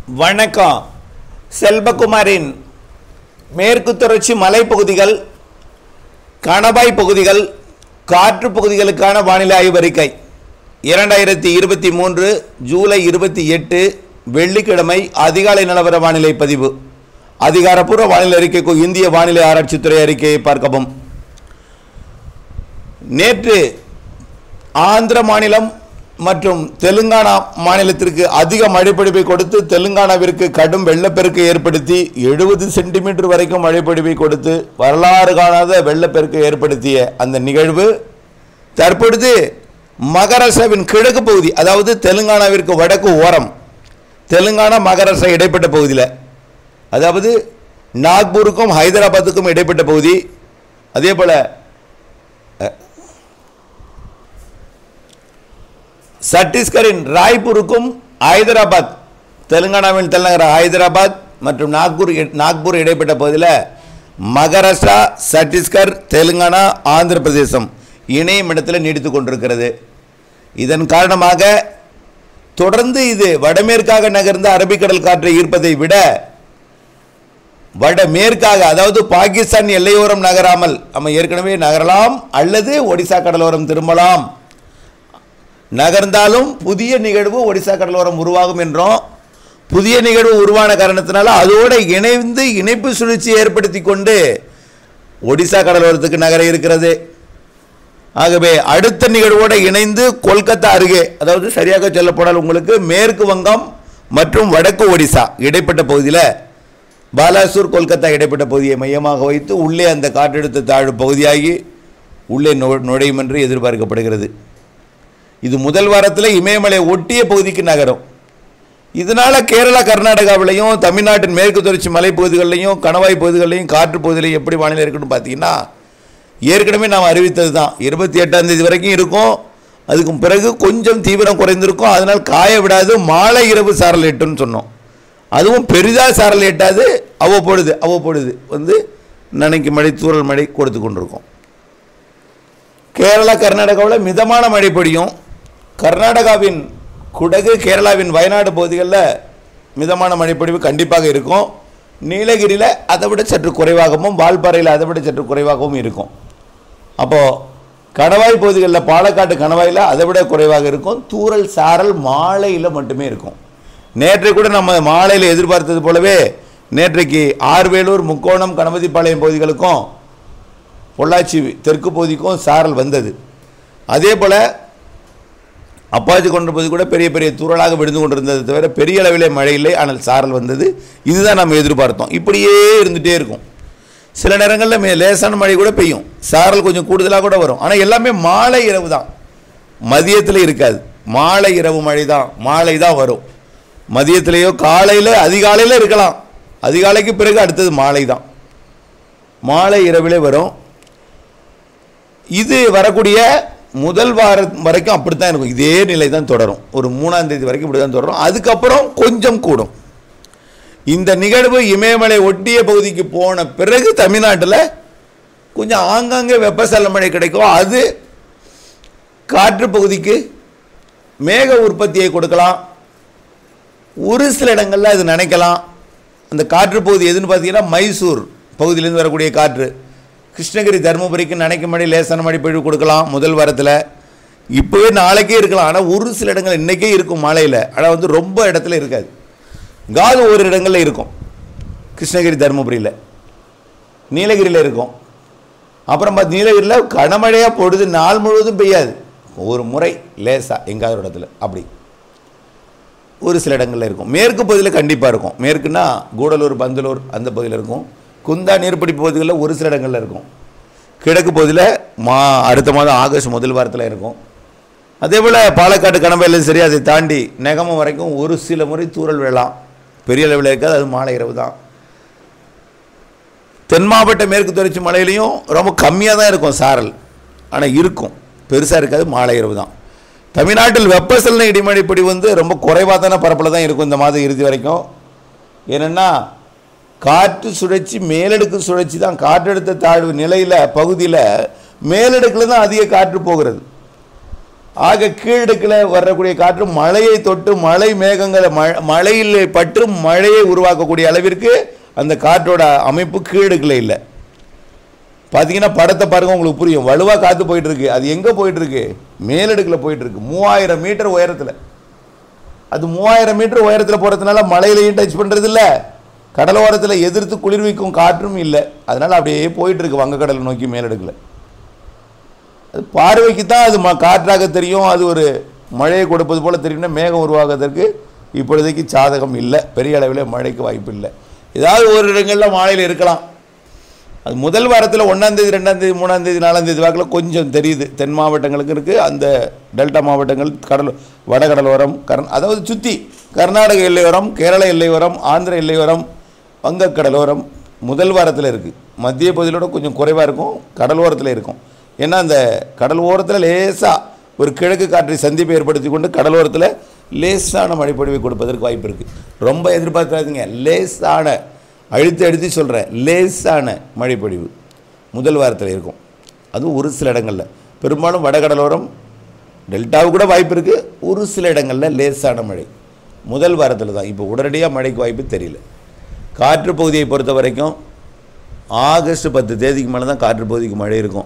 வணக்கம் செல்வகுமாரின் மேற்கு தொடர்ச்சி மலைப்பகுதிகள் கணவாய் பகுதிகள் காற்று பகுதிகளுக்கான வானிலை ஆய்வறிக்கை இரண்டாயிரத்தி இருபத்தி மூன்று ஜூலை இருபத்தி எட்டு வெள்ளிக்கிழமை அதிகாலை நிலவர வானிலை பதிவு அதிகாரப்பூர்வ வானிலை அறிக்கைக்கு இந்திய வானிலை ஆராய்ச்சித்துறை அறிக்கையை பார்க்கவும் நேற்று ஆந்திர மாநிலம் மற்றும் தெலுங்கானா மாநிலத்திற்கு அதிக மழைப்பொழிவை கொடுத்து தெலுங்கானாவிற்கு கடும் வெள்ளப்பெருக்கு ஏற்படுத்தி எழுபது சென்டிமீட்டர் வரைக்கும் மழைப்பொழிவை கொடுத்து வரலாறு காணாத வெள்ளப்பெருக்கு ஏற்படுத்திய அந்த நிகழ்வு தற்பொழுது மகாராஷ்டிராவின் கிழக்கு பகுதி அதாவது தெலுங்கானாவிற்கு வடக்கு ஓரம் தெலுங்கானா மகாராஷ்டிரா இடைப்பட்ட பகுதியில் அதாவது நாக்பூருக்கும் ஹைதராபாத்துக்கும் இடைப்பட்ட பகுதி அதே போல் சத்தீஸ்கரின் ராய்ப்பூருக்கும் ஹைதராபாத் தெலுங்கானாவின் தலைநகர் ஹைதராபாத் மற்றும் நாக்பூர் நாக்பூர் இடைப்பட்ட பகுதியில் மகாராஷ்டிரா சத்தீஸ்கர் தெலுங்கானா ஆந்திர பிரதேசம் இணையும் இடத்தில் நீடித்து கொண்டிருக்கிறது இதன் காரணமாக தொடர்ந்து இது வடமேற்காக நகர்ந்த அரபிக்கடல் காற்றை ஈர்ப்பதை விட வட மேற்காக அதாவது பாகிஸ்தான் எல்லையோரம் நகராமல் நம்ம ஏற்கனவே நகரலாம் அல்லது ஒடிசா கடலோரம் திரும்பலாம் நகர்ந்தாலும் புதிய நிகழ்வு ஒடிசா கடலோரம் உருவாகும் என்றும் புதிய நிகழ்வு உருவான காரணத்தினால அதோடு இணைந்து இணைப்பு சுழற்சி ஏற்படுத்தி கொண்டு ஒடிசா கடலோரத்துக்கு நகர இருக்கிறது ஆகவே அடுத்த நிகழ்வோடு இணைந்து கொல்கத்தா அருகே அதாவது சரியாக சொல்லப்போனால் உங்களுக்கு மேற்கு வங்கம் மற்றும் வடக்கு ஒடிசா இடைப்பட்ட பகுதியில் பாலாசூர் கொல்கத்தா இடைப்பட்ட பகுதியை மையமாக வைத்து உள்ளே அந்த காற்றழுத்த தாழ்வு பகுதியாகி உள்ளே நு நுழையும் என்று எதிர்பார்க்கப்படுகிறது இது முதல் வாரத்தில் இமயமலை ஒட்டிய பகுதிக்கு நகரும் இதனால் கேரளா கர்நாடகாவிலையும் தமிழ்நாட்டின் மேற்கு தொடர்ச்சி மலைப்பகுதிகளிலையும் கணவாய் பகுதிகளிலையும் காற்று பகுதியிலையும் எப்படி வானிலை இருக்குன்னு பார்த்தீங்கன்னா ஏற்கனவே நாம் அறிவித்தது தான் இருபத்தி எட்டாம் தேதி வரைக்கும் இருக்கும் அதுக்கு பிறகு கொஞ்சம் தீவிரம் குறைந்திருக்கும் அதனால் காய விடாது மாலை இரவு சாரல் எட்டுன்னு சொன்னோம் அதுவும் பெரிதாக சாரல் எட்டாது அவ்வப்பொழுது அவ்வப்பொழுது வந்து நனைக்கு மழை தூறல் மழை கொடுத்து கொண்டிருக்கும் கேரளா கர்நாடகாவில் மிதமான மழை பொழியும் கர்நாடகாவின் குடகு கேரளாவின் வயநாடு பகுதிகளில் மிதமான மழைப்பொழிவு கண்டிப்பாக இருக்கும் நீலகிரியில் அதை விட சற்று குறைவாகவும் வால்பாறையில் அதை விட சற்று குறைவாகவும் இருக்கும் அப்போது கணவாய் பகுதிகளில் பாலக்காட்டு கணவாயில் அதை விட குறைவாக இருக்கும் தூறல் சாரல் மாலையில் மட்டுமே இருக்கும் நேற்றை கூட நம்ம மாலையில் எதிர்பார்த்தது போலவே நேற்றைக்கு ஆர்வேலூர் முக்கோணம் கணபதிப்பாளையம் பகுதிகளுக்கும் பொள்ளாச்சி தெற்கு பகுதிக்கும் சாரல் வந்தது அதே போல் அப்பாச்சி கொண்ட பகுதி கூட பெரிய பெரிய தூறலாக விழுந்து கொண்டிருந்தது தவிர பெரிய அளவிலே மழை இல்லை ஆனால் சாரல் வந்தது இதுதான் நம்ம எதிர்பார்த்தோம் இப்படியே இருந்துகிட்டே இருக்கும் சில நேரங்களில் மே லேசான மழை கூட பெய்யும் சாரல் கொஞ்சம் கூடுதலாக கூட வரும் ஆனால் எல்லாமே மாலை இரவு தான் மதியத்தில் இருக்காது மாலை இரவு மழை தான் மாலை தான் வரும் மதியத்திலேயோ காலையில் அதிகாலையில் இருக்கலாம் அதிகாலைக்கு பிறகு அடுத்தது மாலை தான் மாலை இரவிலே வரும் இது வரக்கூடிய முதல் வாரம் வரைக்கும் அப்படி தான் இருக்கும் இதே நிலை தான் தொடரும் ஒரு மூணாம் தேதி வரைக்கும் இப்படி தான் தொடரும் அதுக்கப்புறம் கொஞ்சம் கூடும் இந்த நிகழ்வு இமயமலை ஒட்டிய பகுதிக்கு போன பிறகு தமிழ்நாட்டில் கொஞ்சம் ஆங்காங்கே வெப்பசல மழை கிடைக்கும் அது காற்று பகுதிக்கு மேக உற்பத்தியை கொடுக்கலாம் ஒரு சில இடங்களில் அது நினைக்கலாம் அந்த காற்று பகுதி எதுன்னு பார்த்தீங்கன்னா மைசூர் பகுதியிலேருந்து வரக்கூடிய காற்று கிருஷ்ணகிரி தருமபுரிக்கு நினைக்க மழை லேசான மழை பொழிவு கொடுக்கலாம் முதல் வாரத்தில் இப்போவே நாளைக்கே இருக்கலாம் ஆனால் ஒரு சில இடங்கள் இன்றைக்கே இருக்கும் மழையில் ஆனால் வந்து ரொம்ப இடத்துல இருக்காது காது ஒரு இடங்களில் இருக்கும் கிருஷ்ணகிரி தருமபுரியில் நீலகிரியில் இருக்கும் அப்புறம் பார்த்து நீலகிரியில் கனமழையாக பொழுது நாள் முழுவதும் பெய்யாது ஒரு முறை லேசாக எங்காவது ஒரு இடத்துல அப்படி ஒரு சில இடங்களில் இருக்கும் மேற்கு பகுதியில் கண்டிப்பாக இருக்கும் மேற்குன்னா கூடலூர் பந்தலூர் அந்த பகுதியில் இருக்கும் குந்தா நீர்பிடிப்பு பகுதிகளில் ஒரு சில இடங்களில் இருக்கும் கிழக்கு பகுதியில் மா அடுத்த மாதம் ஆகஸ்ட் முதல் வாரத்தில் இருக்கும் அதே போல் பாலக்காடு கணவையிலும் சரி அதை தாண்டி நெகமம் வரைக்கும் ஒரு சில முறை தூறல் விழலாம் பெரிய அளவில் இருக்காது அது மாலை இரவு தான் தென் மாவட்ட மேற்கு தொடர்ச்சி மலையிலையும் ரொம்ப கம்மியாக தான் இருக்கும் சாரல் ஆனால் இருக்கும் பெருசாக இருக்காது மாலை இரவு தான் தமிழ்நாட்டில் வெப்பசலன இடிமழைப்படி வந்து ரொம்ப குறைவாதான பரப்பில் தான் இருக்கும் இந்த மாதம் இறுதி வரைக்கும் ஏனென்னா காற்று சுழற்சி மேலடுக்கு சுழற்சி தான் காற்றழுத்த தாழ்வு நிலையில் பகுதியில் மேலடுக்கில் தான் அதிக காற்று போகிறது ஆக கீழடுக்கில் வரக்கூடிய காற்று மழையை தொட்டு மழை மேகங்களை மழை மழையில் பட்டு மழையை உருவாக்கக்கூடிய அளவிற்கு அந்த காற்றோட அமைப்பு கீழடுக்கில் இல்லை பார்த்தீங்கன்னா படத்தை பாருங்க உங்களுக்கு புரியும் வலுவாக காற்று போயிட்டு இருக்கு அது எங்கே போயிட்டு இருக்கு மேலடுக்கில் போயிட்டு இருக்கு மூவாயிரம் மீட்டர் உயரத்தில் அது மூவாயிரம் மீட்டர் உயரத்தில் போகிறதுனால மலையிலையும் டச் பண்ணுறது இல்லை கடலோரத்தில் எதிர்த்து குளிர்விக்கும் காற்றும் இல்லை அதனால் அப்படியே போயிட்டு இருக்கு வங்கக்கடலை நோக்கி மேலடுக்கில் அது பார்வைக்கு தான் அது ம காற்றாக தெரியும் அது ஒரு மழையை கொடுப்பது போல தெரியும்னா மேகம் உருவாகுவதற்கு இப்பொழுதைக்கு சாதகம் இல்லை பெரிய அளவில் மழைக்கு வாய்ப்பு இல்லை ஏதாவது ஒரு இடங்களில் மாலையில் இருக்கலாம் அது முதல் வாரத்தில் ஒன்றாந்தேதி ரெண்டாந்தேதி மூணாந்தேதி நாலாந்தேதி வாக்கில் கொஞ்சம் தெரியுது தென் மாவட்டங்களுக்கு இருக்குது அந்த டெல்டா மாவட்டங்கள் கடல் வடகடலோரம் கர்ந் அதாவது சுற்றி கர்நாடக எல்லையோரம் கேரள எல்லையோரம் ஆந்திர எல்லையோரம் வங்கக்கடலோரம் முதல் வாரத்தில் இருக்குது மத்திய பகுதியிலோட கொஞ்சம் குறைவாக இருக்கும் கடலோரத்தில் இருக்கும் ஏன்னா அந்த கடல் ஓரத்தில் லேசாக ஒரு கிழக்கு காற்றை சந்திப்பை ஏற்படுத்தி கொண்டு கடலோரத்தில் லேசான மழைப்பொழிவை கொடுப்பதற்கு வாய்ப்பு இருக்குது ரொம்ப எதிர்பார்க்காதீங்க லேசான அழுத்தி அழுத்தி சொல்கிறேன் லேசான மழைப்பொழிவு முதல் வாரத்தில் இருக்கும் அதுவும் ஒரு சில இடங்களில் பெரும்பாலும் வடகடலோரம் டெல்டாவுக்கு கூட வாய்ப்பு இருக்குது ஒரு சில இடங்களில் லேசான மழை முதல் வாரத்தில் தான் இப்போ உடனடியாக மழைக்கு வாய்ப்பு தெரியல காற்று பகுதியை பொறுத்த வரைக்கும் ஆகஸ்ட் பத்து தேதிக்கு மேலே தான் காற்று பகுதிக்கு மழை இருக்கும்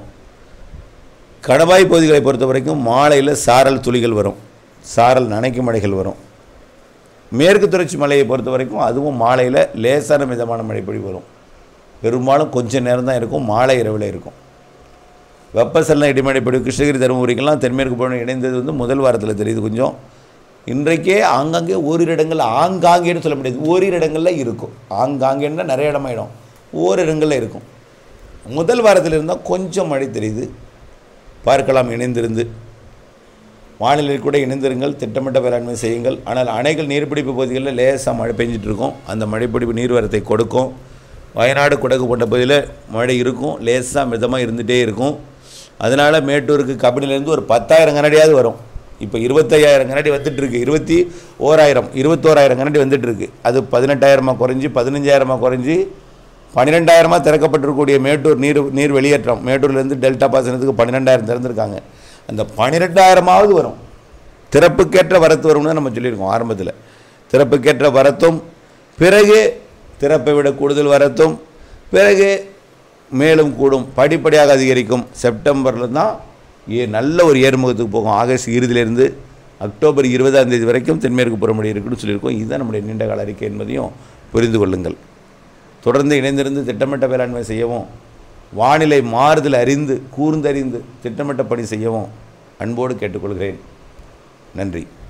கடவாய் பகுதிகளை பொறுத்த வரைக்கும் மாலையில் சாரல் துளிகள் வரும் சாரல் நனைக்கும் மழைகள் வரும் மேற்கு தொடர்ச்சி மலையை பொறுத்த வரைக்கும் அதுவும் மாலையில் லேசான மிதமான மழைப்பொழிவு வரும் பெரும்பாலும் கொஞ்சம் நேரம் தான் இருக்கும் மாலை இரவில் இருக்கும் வெப்பசலன இடிமழைப்பொழிவு கிருஷ்ணகிரி தருமபுரிக்கெல்லாம் தென்மேற்கு பகுதி இணைந்தது வந்து முதல் வாரத்தில் தெரியுது கொஞ்சம் இன்றைக்கே ஆங்காங்கே ஓரிரு இடங்கள் ஆங்காங்கேன்னு சொல்ல முடியாது ஓரிரு இடங்களில் இருக்கும் ஆங்காங்கேன்னா நிறைய இடமாயிடும் ஓரிரு இடங்களில் இருக்கும் முதல் வாரத்தில் இருந்தால் கொஞ்சம் மழை தெரியுது பார்க்கலாம் இணைந்திருந்து வானிலை கூட இணைந்திருங்கள் திட்டமிட்ட வேளாண்மை செய்யுங்கள் ஆனால் அணைகள் நீர்பிடிப்பு பகுதிகளில் லேசாக மழை பெஞ்சிட்டு இருக்கும் அந்த மழைப்பிடிப்பு நீர்வரத்தை கொடுக்கும் வயநாடு குடகு போன்ற பகுதியில் மழை இருக்கும் லேசாக மிதமாக இருந்துகிட்டே இருக்கும் அதனால் மேட்டூருக்கு கபினிலேருந்து ஒரு பத்தாயிரம் கனடியாவது வரும் இப்போ இருபத்தையாயிரம் கனடி வந்துட்டு இருக்கு இருபத்தி ஓராயிரம் இருபத்தோராயிரம் கனடி வந்துட்டு இருக்கு அது பதினெட்டாயிரமாக குறைஞ்சி பதினஞ்சாயிரமாக குறைஞ்சி பன்னிரெண்டாயிரமாக திறக்கப்பட்டிருக்கக்கூடிய மேட்டூர் நீர் நீர் வெளியேற்றம் மேட்டூர்லேருந்து டெல்டா பாசனத்துக்கு பன்னிரெண்டாயிரம் திறந்திருக்காங்க அந்த பன்னிரெண்டாயிரமாவது வரும் திறப்புக்கேற்ற வரத்து வரும்னு நம்ம சொல்லியிருக்கோம் ஆரம்பத்தில் திறப்புக்கேற்ற வரத்தும் பிறகு திறப்பை விட கூடுதல் வரத்தும் பிறகு மேலும் கூடும் படிப்படியாக அதிகரிக்கும் செப்டம்பரில் தான் ஏ நல்ல ஒரு ஏறுமுகத்துக்கு போகும் ஆகஸ்ட் இறுதியிலிருந்து அக்டோபர் இருபதாம் தேதி வரைக்கும் தென்மேற்கு புறமொழி இருக்குன்னு சொல்லியிருக்கோம் இதுதான் நம்முடைய நீண்டகால அறிக்கை என்பதையும் புரிந்து கொள்ளுங்கள் தொடர்ந்து இணைந்திருந்து திட்டமிட்ட வேளாண்மை செய்யவும் வானிலை மாறுதல் அறிந்து கூர்ந்தறிந்து திட்டமிட்ட பணி செய்யவும் அன்போடு கேட்டுக்கொள்கிறேன் நன்றி